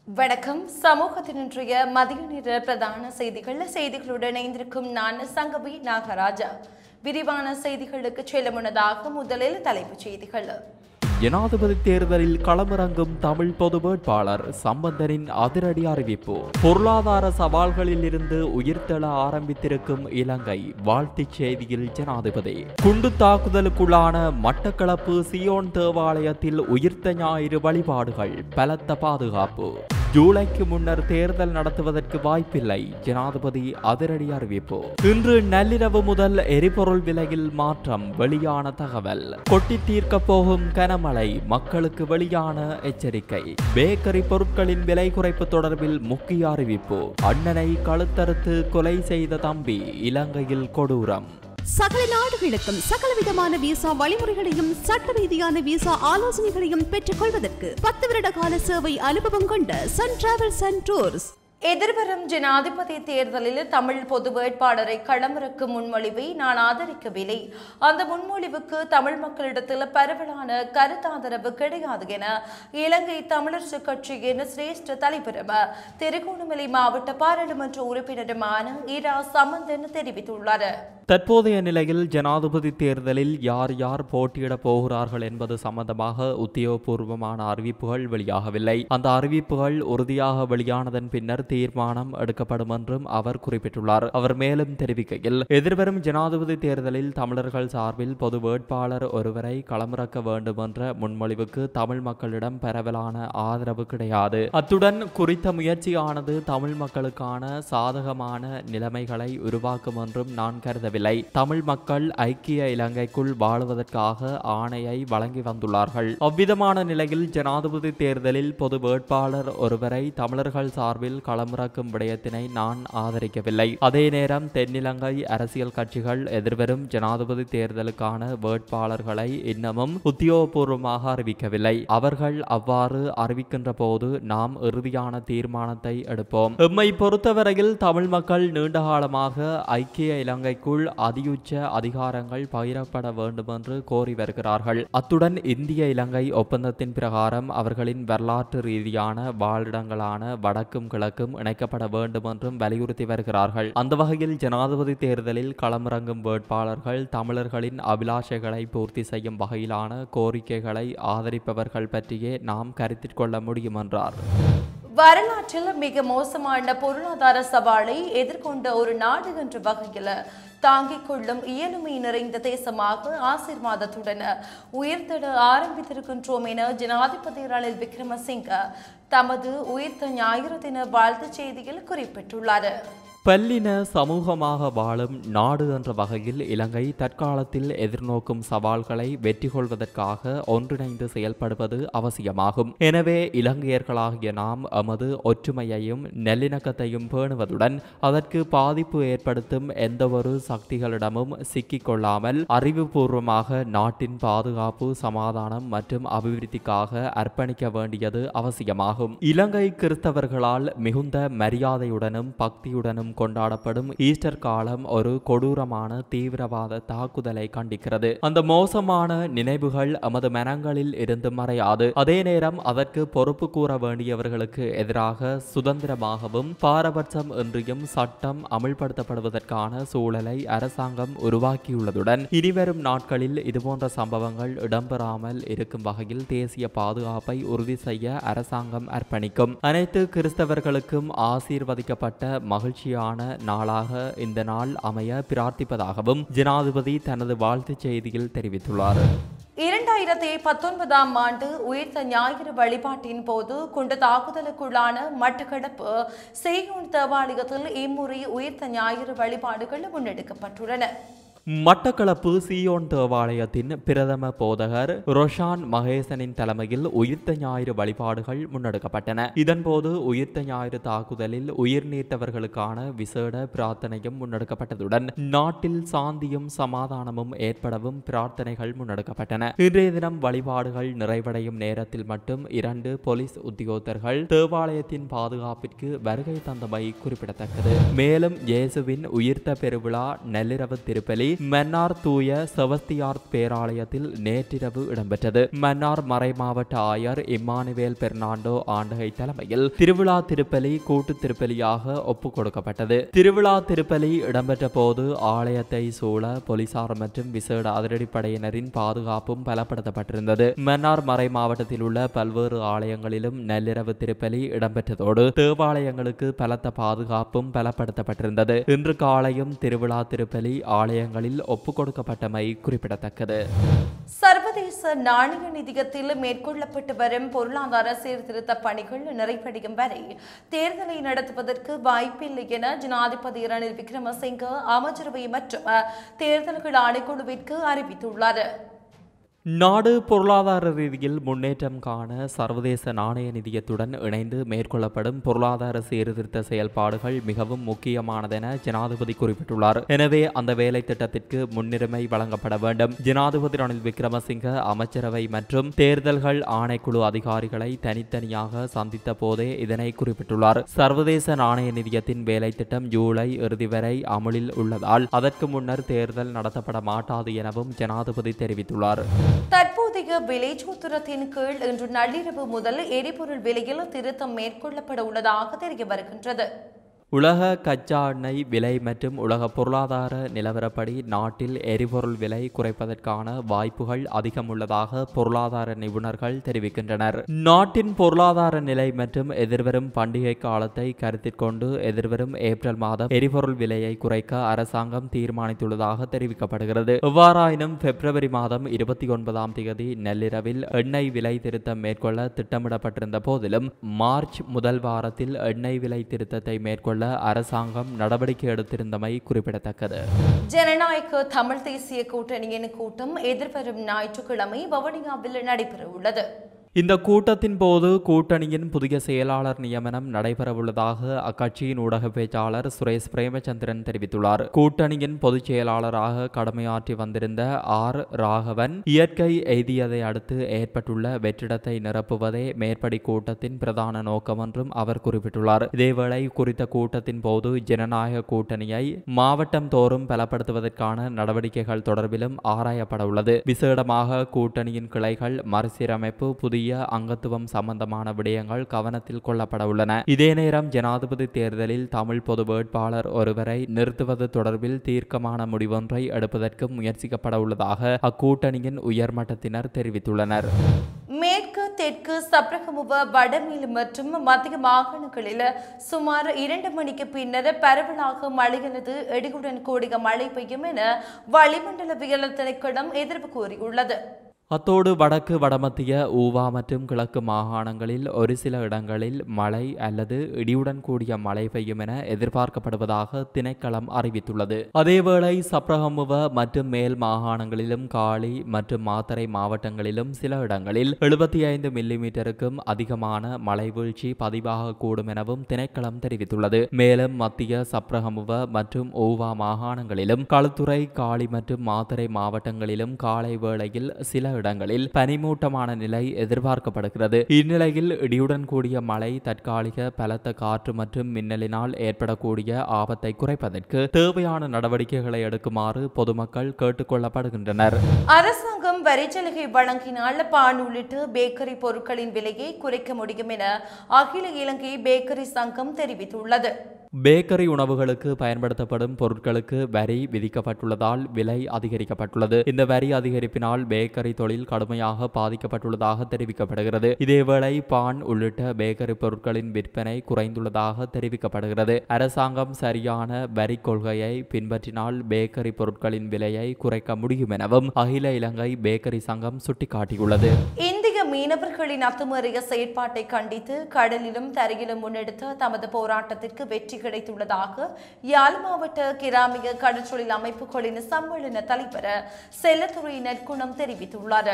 வணக்கம் சமூகத்தின் இன்றைய மதிய நேர பிரதான செய்திகள் செய்திகளுடன் இணைந்திருக்கும் நான் சங்கவி நாகராஜா விரிவான செய்திகளுக்கு செல்ல முன்னதாக முதலில் தலைப்புச் செய்திகள் ஜனாதிபதி தேர்தலில் களமிறங்கும் தமிழ் பொது வேட்பாளர் சம்பந்தனின் அதிரடி அறிவிப்பு பொருளாதார சவால்களில் இருந்து உயிர்த்தெழ ஆரம்பித்திருக்கும் இலங்கை வாழ்த்துச் செய்தியில் ஜனாதிபதி குண்டு தாக்குதலுக்குள்ளான மட்டக்களப்பு சியோன் தேவாலயத்தில் உயிர்த்த ஞாயிறு வழிபாடுகள் பலத்த பாதுகாப்பு ஜூலைக்கு முன்னர் தேர்தல் நடத்துவதற்கு வாய்ப்பில்லை ஜனாதிபதி அதிரடி அறிவிப்பு இன்று நள்ளிரவு முதல் எரிபொருள் விலையில் மாற்றம் வெளியான தகவல் கொட்டி தீர்க்க போகும் கனமழை மக்களுக்கு வெளியான எச்சரிக்கை பேக்கரி பொருட்களின் விலை குறைப்பு தொடர்பில் முக்கிய அறிவிப்பு அண்ணனை கழுத்தறுத்து கொலை செய்த தம்பி இலங்கையில் கொடூரம் சகல நாடுகளுக்கும் சகலவிதமான விசா வழிமுறைகளையும் சட்ட ரீதியான விசா ஆலோசனைகளையும் பெற்றுக் கொள்வதற்கு பத்து வருட கால சேவை அனுபவம் கொண்ட சன் டிராவல்ஸ் அண்ட் டூர்ஸ் எதிர்வரும் ஜனாதிபதி தேர்தலில் தமிழ் பொது வேட்பாளரை களமிறக்கும் முன்மொழிவை நான் ஆதரிக்கவில்லை அந்த முன்மொழிவுக்கு தமிழ் மக்களிடத்தில் பரவலான கருத்தாதரவு கிடையாது என இலங்கை தமிழரசு கட்சியின் சிரேஷ்ட தலைவரும் திருகோணமலை மாவட்ட பாராளுமன்ற உறுப்பினருமான இரா சம்பந்தன் தெரிவித்துள்ளார் தற்போதைய நிலையில் ஜனாதிபதி தேர்தலில் யார் யார் போட்டியிடப் போகிறார்கள் என்பது சம்பந்தமாக உத்தியோகபூர்வமான அறிவிப்புகள் வெளியாகவில்லை அந்த அறிவிப்புகள் உறுதியாக வெளியானதன் பின்னர் தீர்மானம் எடுக்கப்படும் என்றும் அவர் குறிப்பிட்டுள்ளார் அவர் மேலும் தெரிவிக்கையில் எதிர்வரும் ஜனாதிபதி தேர்தலில் தமிழர்கள் சார்பில் பொது வேட்பாளர் ஒருவரை களமிறக்க வேண்டும் என்ற முன்மொழிவுக்கு தமிழ் மக்களிடம் பரவலான ஆதரவு கிடையாது அத்துடன் குறித்த முயற்சியானது தமிழ் மக்களுக்கான சாதகமான நிலைமைகளை உருவாக்கும் என்றும் நான் கருதவில்லை தமிழ் மக்கள் ஐக்கிய இலங்கைக்குள் வாழுவதற்காக ஆணையை வழங்கி வந்துள்ளார்கள் அவ்விதமான நிலையில் ஜனாதிபதி தேர்தலில் பொது வேட்பாளர் ஒருவரை தமிழர்கள் சார்பில் களமிறக்கும் விடயத்தினை நான் ஆதரிக்கவில்லை அதே நேரம் தென்னிலங்கை அரசியல் கட்சிகள் எதிர்வரும் ஜனாதிபதி தேர்தலுக்கான வேட்பாளர்களை இன்னமும் உத்தியோகபூர்வமாக அறிவிக்கவில்லை அவர்கள் அவ்வாறு அறிவிக்கின்ற போது நாம் இறுதியான தீர்மானத்தை எடுப்போம் எம்மை பொறுத்தவரையில் தமிழ் மக்கள் நீண்ட காலமாக ஐக்கிய இலங்கைக்குள் அதியுச்ச அதிகாரங்கள் பகிரப்பட வேண்டும் என்று கோரி வருகிறார்கள் அத்துடன் இந்திய இலங்கை ஒப்பந்தத்தின் பிரகாரம் அவர்களின் வரலாற்று ரீதியான வாழிடங்களான வடக்கும் கிழக்கும் இணைக்கப்பட வேண்டும் என்றும் வலியுறுத்தி வருகிறார்கள் அந்த வகையில் ஜனாதிபதி தேர்தலில் களமிறங்கும் வேட்பாளர்கள் தமிழர்களின் அபிலாஷைகளை பூர்த்தி செய்யும் வகையிலான கோரிக்கைகளை ஆதரிப்பவர்கள் பற்றியே நாம் கருத்தில் கொள்ள முடியும் என்றார் வரலாற்றில் மிக மோசமான பொருளாதார சவாலை எதிர்கொண்ட ஒரு நாடு என்ற வகையில் தாங்கிக் கொள்ளும் இயலுமை நிறைந்த தேசமாக ஆசீர்வாதத்துடன் உயிர்த்தெழ ஆரம்பித்திருக்கின்றோம் என ஜனாதிபதி ரணில் விக்ரமசிங்க தமது உயிர்த்த ஞாயிறு தின வாழ்த்துச் செய்தியில் குறிப்பிட்டுள்ளார் பல்லின சமூகமாக வாழும் நாடு என்ற வகையில் இலங்கை தற்காலத்தில் எதிர்நோக்கும் சவால்களை வெற்றி கொள்வதற்காக ஒன்றிணைந்து செயல்படுவது அவசியமாகும் எனவே இலங்கையர்களாகிய நாம் எமது ஒற்றுமையையும் நல்லிணக்கத்தையும் பேணுவதுடன் அதற்கு பாதிப்பு ஏற்படுத்தும் எந்தவொரு சக்திகளிடமும் சிக்கிக் கொள்ளாமல் அறிவுபூர்வமாக நாட்டின் பாதுகாப்பு சமாதானம் மற்றும் அபிவிருத்திக்காக அர்ப்பணிக்க வேண்டியது அவசியமாகும் இலங்கை கிறிஸ்தவர்களால் மிகுந்த மரியாதையுடனும் பக்தியுடனும் கொண்டாடப்படும் ஈஸ்டர் காலம் ஒரு கொடூரமான தீவிரவாத தாக்குதலை கண்டிக்கிறது அந்த மோசமான நினைவுகள் எமது மனங்களில் இருந்து மறையாது அதே நேரம் அதற்கு பொறுப்பு கூற வேண்டியவர்களுக்கு எதிராக சுதந்திரமாகவும் பாரபட்சம் இன்றியும் சட்டம் அமல்படுத்தப்படுவதற்கான சூழலை அரசாங்கம் உருவாக்கியுள்ளதுடன் இனிவரும் நாட்களில் இதுபோன்ற சம்பவங்கள் இடம்பெறாமல் இருக்கும் வகையில் தேசிய பாதுகாப்பை உறுதி செய்ய அரசாங்கம் அர்ப்பணிக்கும் அனைத்து கிறிஸ்தவர்களுக்கும் ஆசீர்வதிக்கப்பட்ட மகிழ்ச்சியான நாளாக இந்த நாள் அமைய பிரார்த்திப்பதாகவும் ஜனாதிபதி தனது வாழ்த்துச் செய்தியில் தெரிவித்துள்ளார் இரண்டாயிரத்தி பத்தொன்பதாம் ஆண்டு உயிர்த்த ஞாயிறு வழிபாட்டின் போது குண்டு தாக்குதலுக்குள்ளான மட்டக்களப்பு செய்யோன் தேவாலயத்தில் இம்முறை உயிர்த்த ஞாயிறு வழிபாடுகள் முன்னெடுக்கப்பட்டுள்ளன மட்டக்களப்பு சியோன் தேவாலயத்தின் பிரதம போதகர் ரொஷான் மகேசனின் தலைமையில் உயிர்த்த ஞாயிறு வழிபாடுகள் முன்னெடுக்கப்பட்டன இதன்போது உயிர்த்த ஞாயிறு தாக்குதலில் உயிர் நீத்தவர்களுக்கான விசேட பிரார்த்தனையும் முன்னெடுக்கப்பட்டதுடன் நாட்டில் சாந்தியும் சமாதானமும் ஏற்படவும் பிரார்த்தனைகள் முன்னெடுக்கப்பட்டன இன்றைய தினம் வழிபாடுகள் நிறைவடையும் நேரத்தில் மட்டும் இரண்டு போலீஸ் உத்தியோகத்தர்கள் தேவாலயத்தின் பாதுகாப்பிற்கு வருகை தந்தமை குறிப்பிடத்தக்கது மேலும் இயேசுவின் உயிர்த்த பெருவிழா நள்ளிரவு திருப்பலி மன்னார் தூய செவஸ்தியார் பேராலயத்தில் நேற்றிரவு இடம்பெற்றது மன்னார் மறைமாவட்ட ஆயர் இம்மானுவேல் பெர்னாண்டோ ஆண்டகை தலைமையில் திருவிழா திருப்பலி கூட்டு திருப்பலியாக ஒப்புக் கொடுக்கப்பட்டது திருவிழா திருப்பலி இடம்பெற்ற போது ஆலயத்தை சூழ போலீசார் மற்றும் விசேட அதிரடிப்படையினரின் பாதுகாப்பும் பலப்படுத்தப்பட்டிருந்தது மன்னார் மறை மாவட்டத்தில் உள்ள பல்வேறு ஆலயங்களிலும் நள்ளிரவு திருப்பலி இடம்பெற்றதோடு தேவாலயங்களுக்கு பலத்த பாதுகாப்பும் பலப்படுத்தப்பட்டிருந்தது இன்று காலையும் திருவிழா திருப்பலி ஆலயங்களில் ஒப்புக் கொடுக்கப்பட்டமை குறிப்பிடத்தக்கது சர்வதேச நாணய நிதியத்தில் மேற்கொள்ளப்பட்டு வரும் பொருளாதார சீர்திருத்த பணிகள் நிறைவடையும் வரை தேர்தலை நடத்துவதற்கு வாய்ப்பில்லை என ஜனாதிபதி ரணில் விக்ரமசிங்க அமைச்சரவை மற்றும் தேர்தல்கள் ஆணைக்குழுவிற்கு அறிவித்துள்ளார் நாடு பொருளாதார ரீதியில் முன்னேற்றம் காண சர்வதேச நாணய நிதியத்துடன் இணைந்து மேற்கொள்ளப்படும் பொருளாதார சீர்திருத்த செயல்பாடுகள் மிகவும் முக்கியமானதென ஜனாதிபதி குறிப்பிட்டுள்ளார் எனவே அந்த வேலை திட்டத்திற்கு முன்னுரிமை வழங்கப்பட வேண்டும் ஜனாதிபதி ரணில் விக்ரமசிங்க அமைச்சரவை மற்றும் தேர்தல்கள் ஆணைக்குழு அதிகாரிகளை தனித்தனியாக சந்தித்த போதே இதனை குறிப்பிட்டுள்ளார் சர்வதேச நாணய நிதியத்தின் வேலை திட்டம் ஜூலை இறுதி வரை அமலில் உள்ளதால் அதற்கு முன்னர் தேர்தல் நடத்தப்பட மாட்டாது எனவும் ஜனாதிபதி தெரிவித்துள்ளார் தற்போதைய விலை சூத்திரத்தின் கீழ் இன்று நள்ளிரவு முதல் எரிபொருள் விலையில் திருத்தம் மேற்கொள்ளப்பட உள்ளதாக தெரிய வருகின்றது உலக கச்சா எண்ணெய் விலை மற்றும் உலக பொருளாதார நிலவரப்படி நாட்டில் எரிபொருள் விலை குறைப்பதற்கான வாய்ப்புகள் அதிகம் உள்ளதாக பொருளாதார நிபுணர்கள் தெரிவிக்கின்றனர் நாட்டின் பொருளாதார நிலை மற்றும் எதிர்வரும் பண்டிகை காலத்தை கருத்தில் கொண்டு எதிர்வரும் ஏப்ரல் மாதம் எரிபொருள் விலையை குறைக்க அரசாங்கம் தீர்மானித்துள்ளதாக தெரிவிக்கப்படுகிறது எவ்வாறாயினும் பிப்ரவரி மாதம் இருபத்தி ஒன்பதாம் தேதி நள்ளிரவில் எண்ணெய் விலை திருத்தம் மேற்கொள்ள திட்டமிடப்பட்டிருந்த போதிலும் மார்ச் முதல் வாரத்தில் எண்ணெய் விலை திருத்தத்தை மேற்கொள்ள அரசாங்கம் நடவடிக்கை எடுத்திருந்தமை குறிப்பிடத்தக்கது ஜனநாயக தமிழ் தேசிய கூட்டணியின் கூட்டம் எதிர்வரும் ஞாயிற்றுக்கிழமை வவுனியாவில் நடைபெற உள்ளது இந்த கூட்டத்தின் போது கூட்டணியின் புதிய செயலாளர் நியமனம் நடைபெறவுள்ளதாக அக்கட்சியின் ஊடக பேச்சாளர் சுரேஷ் பிரேமச்சந்திரன் தெரிவித்துள்ளார் கூட்டணியின் பொதுச் செயலாளராக கடமையாற்றி வந்திருந்த ஆர் ராகவன் இயற்கை எய்தியதை அடுத்து ஏற்பட்டுள்ள வெற்றிடத்தை நிரப்புவதே மேற்படி கூட்டத்தின் பிரதான நோக்கம் என்றும் அவர் குறிப்பிட்டுள்ளார் இதேவேளை குறித்த கூட்டத்தின் போது ஜனநாயக கூட்டணியை மாவட்டம் தோறும் பலப்படுத்துவதற்கான நடவடிக்கைகள் தொடர்பிலும் ஆராயப்பட உள்ளது விசேடமாக கூட்டணியின் கிளைகள் மறுசீரமைப்பு புதிய அங்கத்துவம் சம்பந்தமான விடயங்கள் கவனத்தில் கொள்ளப்பட உள்ளன இதே நேரம் ஜனாதிபதி தேர்தலில் தமிழ் பொது வேட்பாளர் ஒருவரை நிறுத்துவது தொடர்பில் தீர்க்கமான முடிவொன்றை எடுப்பதற்கு முயற்சிக்கப்பட உள்ளதாக அக்கூட்டணியின் உயர்மட்டத்தினர் தெரிவித்துள்ளனர் மேற்கு தெற்கு சப்ரகமுவ வடமேல் மற்றும் மத்திய மாகாணங்களில் சுமார் இரண்டு மணிக்கு பின்னர் பரவலாக மழை அல்லது இடியுடன் கூடிய மழை பெய்யும் என வளிமண்டலவியல் திணைக்களம் எதிர்ப்பு கூறியுள்ளது அத்தோடு வடக்கு வடமத்திய ஊவா மற்றும் கிழக்கு மாகாணங்களில் ஒரு சில இடங்களில் மழை அல்லது இடியுடன் கூடிய மழை பெய்யும் என எதிர்பார்க்கப்படுவதாக திணைக்களம் அறிவித்துள்ளது அதேவேளை சப்ரகமுவ மற்றும் மேல் மாகாணங்களிலும் காலி மற்றும் மாத்தறை மாவட்டங்களிலும் சில இடங்களில் எழுபத்தி ஐந்து மில்லிமீட்டருக்கும் அதிகமான மழை வீழ்ச்சி பதிவாகக்கூடும் எனவும் திணைக்களம் தெரிவித்துள்ளது மேலும் மத்திய சப்ரகமுவ மற்றும் ஊவா மாகாணங்களிலும் களுத்துறை காலி மற்றும் மாத்தறை மாவட்டங்களிலும் காலை வேளையில் சில இடங்களில் பனிமூட்டமான நிலை எதிர்பார்க்கப்படுகிறது இந்நிலையில் இடியுடன் கூடிய மழை தற்காலிக பலத்த காற்று மற்றும் மின்னலினால் ஏற்படக்கூடிய ஆபத்தை குறைப்பதற்கு தேவையான நடவடிக்கைகளை எடுக்குமாறு பொதுமக்கள் கேட்டுக்கொள்ளப்படுகின்றனர் அரசாங்கம் வரிச்சலுகை வழங்கினால் பான் உள்ளிட்ட பேக்கரி பொருட்களின் விலையை குறைக்க முடியும் என அகில இலங்கை பேக்கரி சங்கம் தெரிவித்துள்ளது பேக்கரி உணவுகளுக்கு பயன்படுத்தப்படும் பொருட்களுக்கு வரி விதிக்கப்பட்டுள்ளதால் விலை அதிகரிக்கப்பட்டுள்ளது இந்த வரி அதிகரிப்பினால் பேக்கரி தொழில் கடுமையாக பாதிக்கப்பட்டுள்ளதாக தெரிவிக்கப்படுகிறது இதேவேளை பான் உள்ளிட்ட பேக்கரி பொருட்களின் விற்பனை குறைந்துள்ளதாக தெரிவிக்கப்படுகிறது அரசாங்கம் சரியான வரி கொள்கையை பின்பற்றினால் பேக்கரி பொருட்களின் விலையை குறைக்க முடியும் எனவும் அகில இலங்கை பேக்கரி சங்கம் சுட்டிக்காட்டியுள்ளது இந்திய மீனவர்களின் அத்துமீறிய செயற்பாட்டை கண்டித்து கடலிலும் தரையிலும் முன்னெடுத்த தமது போராட்டத்திற்கு வெற்றி கிடைத்துள்ளதாக யாழ் மாவட்ட கிராமிய கடற்றொழில் அமைப்புகளின் சம்மேளன தலைவர் செல்லத்துறை நற்குணம் தெரிவித்துள்ளார்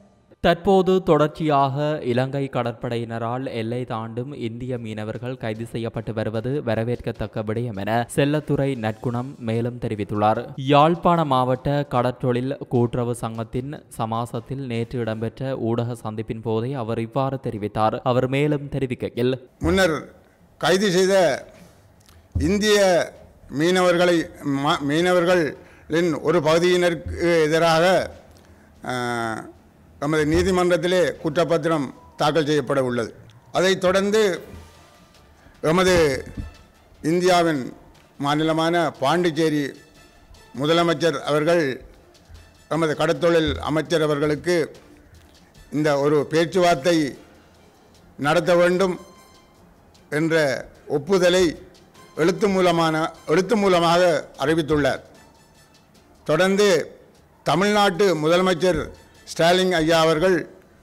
தற்போது தொடர்ச்சியாக இலங்கை கடற்படையினரால் எல்லை தாண்டும் இந்திய மீனவர்கள் கைது செய்யப்பட்டு வருவது வரவேற்கத்தக்க விடயம் என செல்லத்துறை நற்குணம் மேலும் தெரிவித்துள்ளார் யாழ்ப்பாண மாவட்ட கடற்றொழில் கூட்டுறவு சங்கத்தின் சமாசத்தில் நேற்று இடம்பெற்ற ஊடக சந்திப்பின் போதே அவர் இவ்வாறு தெரிவித்தார் அவர் மேலும் தெரிவிக்கையில் முன்னர் கைது செய்த இந்திய மீனவர்களை ம- மீனவர்கள் லின் ஒரு பகுதியினருக்கு எதிராக அஹ், நமது நீதிமன்றத்திலே குற்றப்பத்திரம் தாக்கல் செய்யப்பட உள்ளது அதைத் தொடர்ந்து எமது இந்தியாவின் மாநிலமான பாண்டிச்சேரி முதலமைச்சர் அவர்கள் எமது கடத்தொழில் அமைச்சர் அவர்களுக்கு இந்த ஒரு பேச்சுவார்த்தை நடத்த வேண்டும் என்ற ஒப்புதலை எழுத்து மூலமான எழுத்து மூலமாக அறிவித்துள்ளார் தொடர்ந்து தமிழ்நாட்டு முதலமைச்சர் ஸ்டாலின் ஐயா அவர்கள்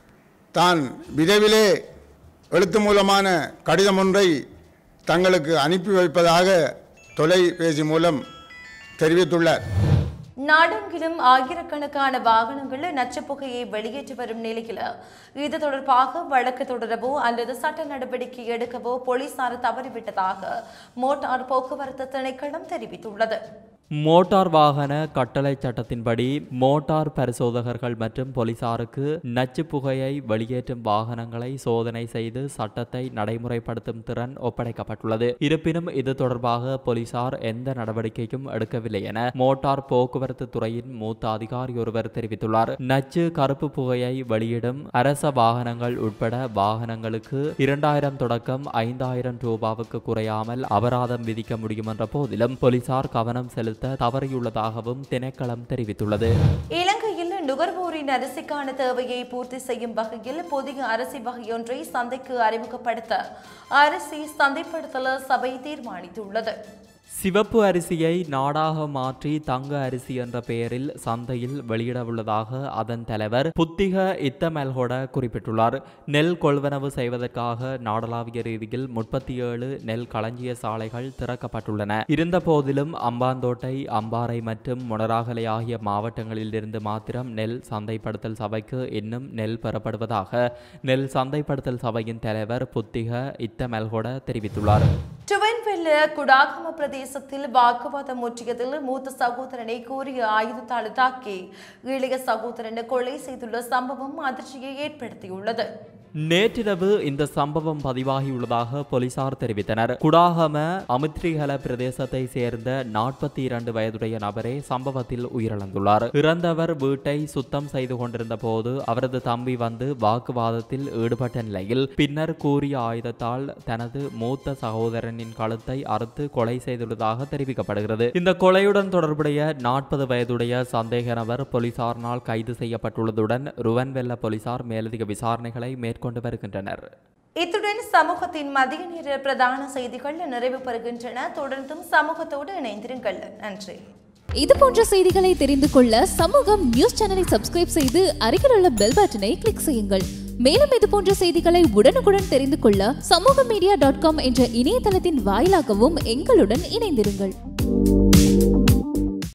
தான் விரைவிலே எழுத்து மூலமான கடிதம் ஒன்றை தங்களுக்கு அனுப்பி வைப்பதாக தொலைபேசி மூலம் தெரிவித்துள்ளார் நாடெங்கிலும் ஆயிரக்கணக்கான வாகனங்கள் நச்சுப்புகையை வெளியேற்றி வரும் நிலையில் இது தொடர்பாக வழக்கு தொடரவோ அல்லது சட்ட நடவடிக்கை எடுக்கவோ போலீசார் தவறிவிட்டதாக மோட்டார் போக்குவரத்து திணைக்களம் தெரிவித்துள்ளது மோட்டார் வாகன கட்டளை சட்டத்தின்படி மோட்டார் பரிசோதகர்கள் மற்றும் போலீசாருக்கு நச்சு புகையை வெளியேற்றும் வாகனங்களை சோதனை செய்து சட்டத்தை நடைமுறைப்படுத்தும் திறன் ஒப்படைக்கப்பட்டுள்ளது இருப்பினும் இது தொடர்பாக போலீசார் எந்த நடவடிக்கையும் எடுக்கவில்லை என மோட்டார் போக்குவரத்து துறையின் மூத்த அதிகாரி ஒருவர் தெரிவித்துள்ளார் நச்சு கருப்பு புகையை வெளியிடும் அரச வாகனங்கள் உட்பட வாகனங்களுக்கு இரண்டாயிரம் தொடக்கம் ஐந்தாயிரம் ரூபாவுக்கு குறையாமல் அபராதம் விதிக்க முடியும் என்ற போதிலும் போலீசார் கவனம் செலுத்த தவறியுள்ளதாகவும் திணைக்களம் தெரிவித்துள்ளது இலங்கையில் நுகர்வோரின் அரிசிக்கான தேவையை பூர்த்தி செய்யும் வகையில் புதிய அரிசி வகையொன்றை சந்தைக்கு அறிமுகப்படுத்த அரிசி சந்தைப்படுத்தல் சபை தீர்மானித்துள்ளது சிவப்பு அரிசியை நாடாக மாற்றி தங்க அரிசி என்ற பெயரில் சந்தையில் வெளியிடவுள்ளதாக அதன் தலைவர் புத்திக இத்தமெல்கொட குறிப்பிட்டுள்ளார் நெல் கொள்வனவு செய்வதற்காக நாடளாவிய ரீதியில் முப்பத்தி ஏழு நெல் களஞ்சிய சாலைகள் திறக்கப்பட்டுள்ளன இருந்த போதிலும் அம்பாந்தோட்டை அம்பாறை மற்றும் மொனராகலை ஆகிய மாவட்டங்களில் இருந்து மாத்திரம் நெல் சந்தைப்படுத்தல் சபைக்கு இன்னும் நெல் பெறப்படுவதாக நெல் சந்தைப்படுத்தல் சபையின் தலைவர் புத்திக இத்தமெல்கொட தெரிவித்துள்ளார் டுவென்வெல்ல குடாகம பிரதேசத்தில் வாக்குவாதம் முற்றியதில் மூத்த சகோதரனை கூறிய ஆயுதத்தால் தாக்கி இளைய சகோதரனை கொலை செய்துள்ள சம்பவம் அதிர்ச்சியை ஏற்படுத்தியுள்ளது நேற்றிரவு இந்த சம்பவம் பதிவாகியுள்ளதாக போலீசார் தெரிவித்தனர் குடாகம அமித்ரிகல பிரதேசத்தை சேர்ந்த நாற்பத்தி இரண்டு வயதுடைய நபரே சம்பவத்தில் உயிரிழந்துள்ளார் இறந்தவர் வீட்டை சுத்தம் செய்து கொண்டிருந்த போது அவரது தம்பி வந்து வாக்குவாதத்தில் ஈடுபட்ட நிலையில் பின்னர் கூறிய ஆயுதத்தால் தனது மூத்த சகோதரனின் கழுத்தை அறுத்து கொலை செய்துள்ளதாக தெரிவிக்கப்படுகிறது இந்த கொலையுடன் தொடர்புடைய நாற்பது வயதுடைய சந்தேக நபர் போலீசாரினால் கைது செய்யப்பட்டுள்ளதுடன் ருவன்வெல்ல போலீசார் மேலதிக விசாரணைகளை மேற்கொண்டு வருகின்றனர் இத்துடன் சமூகத்தின் மதிய நேர பிரதான செய்திகள் நிறைவு பெறுகின்றன தொடர்ந்தும் சமூகத்தோடு இணைந்திருங்கள் நன்றி இது போன்ற செய்திகளை தெரிந்து கொள்ள சமூகம் நியூஸ் சேனலை சப்ஸ்கிரைப் செய்து அருகில் உள்ள பெல் பட்டனை கிளிக் செய்யுங்கள் மேலும் இது போன்ற செய்திகளை உடனுக்குடன் தெரிந்து கொள்ள சமூக மீடியா டாட் காம் என்ற இணையதளத்தின் வாயிலாகவும் எங்களுடன் இணைந்திருங்கள்